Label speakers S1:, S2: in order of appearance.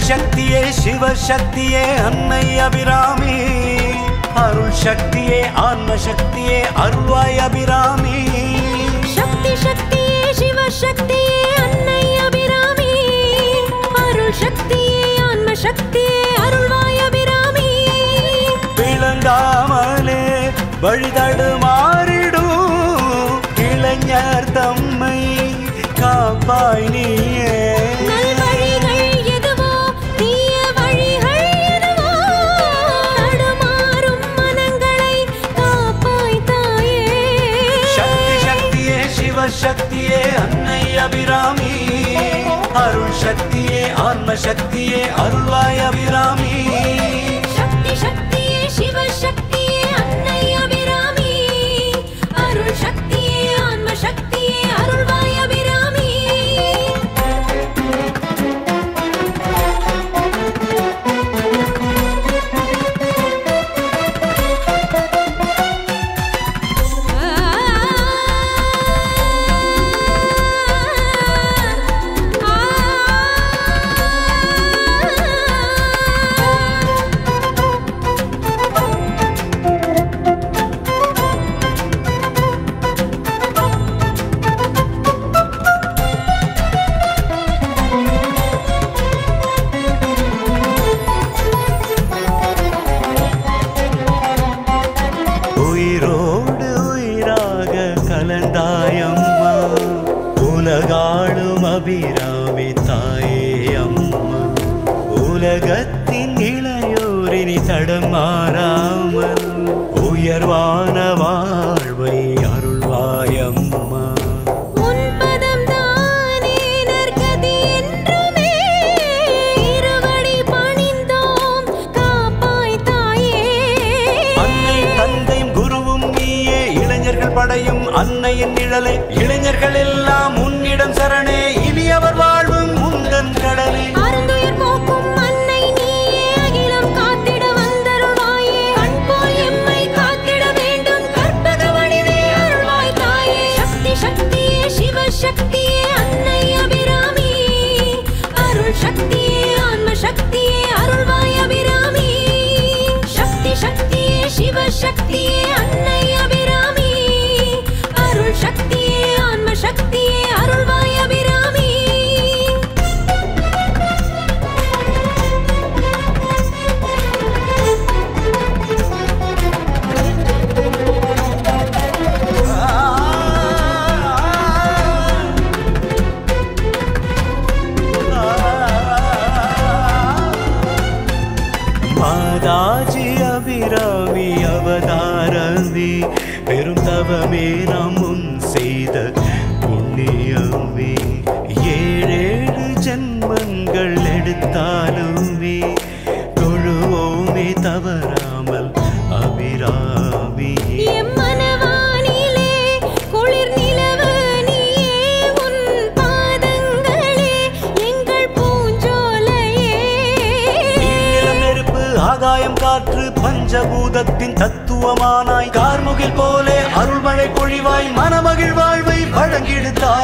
S1: சக்தியே சிவசக்தியே அன்னை அபிராமி அருள் சக்தியே ஆன்ம சக்தியே அருள்வாய் அபிராமி
S2: சக்தி சக்தியே சிவசக்தியே அன்னை அபிராமி அருள் சக்தியே ஆன்ம சக்தியே அருள்வாய் அபிராமி
S1: விளங்காமலே வழிதடுமாறிடும் இளைஞர் தம்மை காப்பாய் நீயே
S2: நல்வழிகள் எதுவோ தீய வழிகள் எதுவோ தடுமாறும் மனங்களை காப்பாய் தாயே
S1: சக்தி சக்தியே சிவசக்தியே அன்னை அபிராமி அருள் சக்தியே ஆன்ம சக்தியே அருள்வாய் அபிராமி
S2: சக்தி சக்தியே சிவசக்தியே அன்னை அபிராமி அருள் சக்தியே ஆன்ம சக்தியே அருள்வாய் அபிராமி
S1: உயிரோடு உயிராக கலந்தாயம்மா உலகாளும் அபிராமி தாயே அம்மா உலகத்தின் இளையோரினி தடமாறாமல் உயர்வான வாழ்வை அருள்வாயம்மா
S2: உன் பதம் தானே நற்கதி என்றுமே இருவடி பணிந்தோம் காப்பாய் தாயே
S1: அன்னை தந்தையும் குருவும் நீயே இளைஞர்கள் படையும் அன்னையின் நிழலே இளைஞர்கள் எல்லாம் உன்னிடம் சரணே இனி அவர் வாழ்வும் உந்தன் கடலே
S2: அருந்துயர் போக்கும் அன்னை நீயே அகிலம் காத்திட வந்தருள்வாயே கண் போல் எம்மை காத்திட வேண்டும் கற்பக வடிவே அருள்வாய் தாயே சக்தி சக்தியே சிவ சக்தியே அன்னை அபிராமி அருள் சக்தியே ஆன்ம சக்தியே அருள்வாய் அபிராமி சக்தி சக்தியே சிவ சக்தியே அன்னை அபிராமி அருள் சக்தியே ஆன்ம சக்தியே அருள்வாய் அபிராமி
S1: மாதாஜி அபிராமி அவதாரமே பெரும் தவமே நாம் முன் செய்த புண்ணியமே ஏழேழு ஜன்மங்கள் எடுத்தாலுமே தொழுவோமே தவறாமல் அபிராமி
S2: எம் மனவானிலே குளிர் நிலவு நீயே உன் பாதங்களே எங்கள் பூஞ்சோலையே
S1: நீலம் நெருப்பு ஆகாயம் காற்று பஞ்சபூதத்தின் தத்துவமானாய் கார்முகில் போலே அருள்மழை பொழிவாய் மனமகிழ் வாழ்வை வழங்கிடுத்தாய்